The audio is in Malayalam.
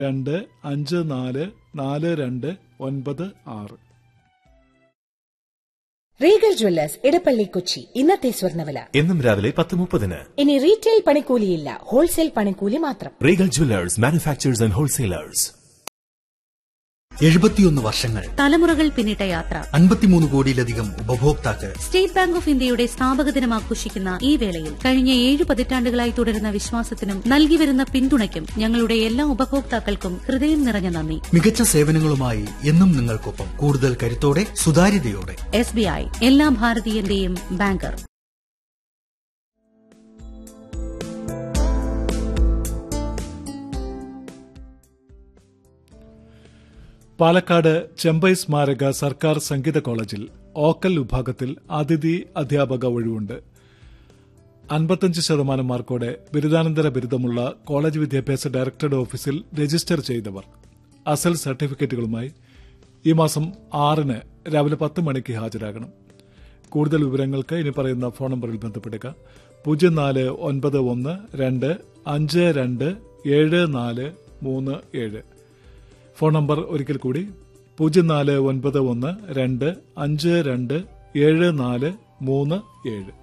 രണ്ട് അഞ്ച് നാല് നാല് രണ്ട് ഒൻപത് ആറ് റീഗൽ ജ്വല്ലേഴ്സ് ഇടപ്പള്ളി കൊച്ചി ഇന്നത്തെ സ്വർണ്ണവില എന്നും രാവിലെ പത്ത് മുപ്പതിന് ഇനി റീറ്റെയിൽ പണിക്കൂലിയില്ല ഹോൾസെയിൽ പണിക്കൂലി മാത്രം റീഗൽ ജുവലേഴ്സ് മാനുഫാക്ചേഴ്സ് ആൻഡ് ഹോൾസെയിലേഴ്സ് എഴുപത്തിയൊന്ന് വർഷങ്ങൾ തലമുറകൾ പിന്നിട്ട യാത്ര അൻപത്തിമൂന്ന് കോടിയിലധികം ഉപഭോക്താക്കൾ സ്റ്റേറ്റ് ബാങ്ക് ഓഫ് ഇന്ത്യയുടെ സ്ഥാപക ദിനം ആഘോഷിക്കുന്ന ഈ വേളയിൽ കഴിഞ്ഞ ഏഴ് പതിറ്റാണ്ടുകളായി തുടരുന്ന വിശ്വാസത്തിനും നൽകിവരുന്ന പിന്തുണയ്ക്കും ഞങ്ങളുടെ എല്ലാ ഉപഭോക്താക്കൾക്കും ഹൃദയം നിറഞ്ഞ നന്ദി മികച്ച സേവനങ്ങളുമായി എന്നും നിങ്ങൾക്കൊപ്പം കൂടുതൽ കരുത്തോടെ സുതാര്യതയോടെ എസ് ബി ഐ എല്ലാ ഭാരതീയന്റെയും ബാങ്കർ പാലക്കാട് ചെമ്പൈ സ്മാരക സർക്കാർ സംഗീത കോളേജിൽ ഓക്കൽ വിഭാഗത്തിൽ അതിഥി അധ്യാപക ഒഴിവുണ്ട് അൻപത്തഞ്ച് ശതമാനം മാർക്കോടെ ബിരുദാനന്തര ബിരുദമുള്ള കോളേജ് വിദ്യാഭ്യാസ ഡയറക്ടറുടെ ഓഫീസിൽ രജിസ്റ്റർ ചെയ്തവർ അസൽ സർട്ടിഫിക്കറ്റുകളുമായി ഈ മാസം ആറിന് രാവിലെ പത്ത് മണിക്ക് ഹാജരാകണം കൂടുതൽ വിവരങ്ങൾക്ക് ഇനി പറയുന്ന ഫോൺ നമ്പറിൽ ബന്ധപ്പെടുക പൂജ്യം നാല് ഒൻപത് ഒന്ന് രണ്ട് അഞ്ച് രണ്ട് ഏഴ് നാല് മൂന്ന് ഏഴ് ഫോൺ നമ്പർ ഒരിക്കൽ കൂടി പൂജ്യം നാല് ഒൻപത് ഒന്ന് രണ്ട് അഞ്ച് രണ്ട് ഏഴ് നാല് മൂന്ന് ഏഴ്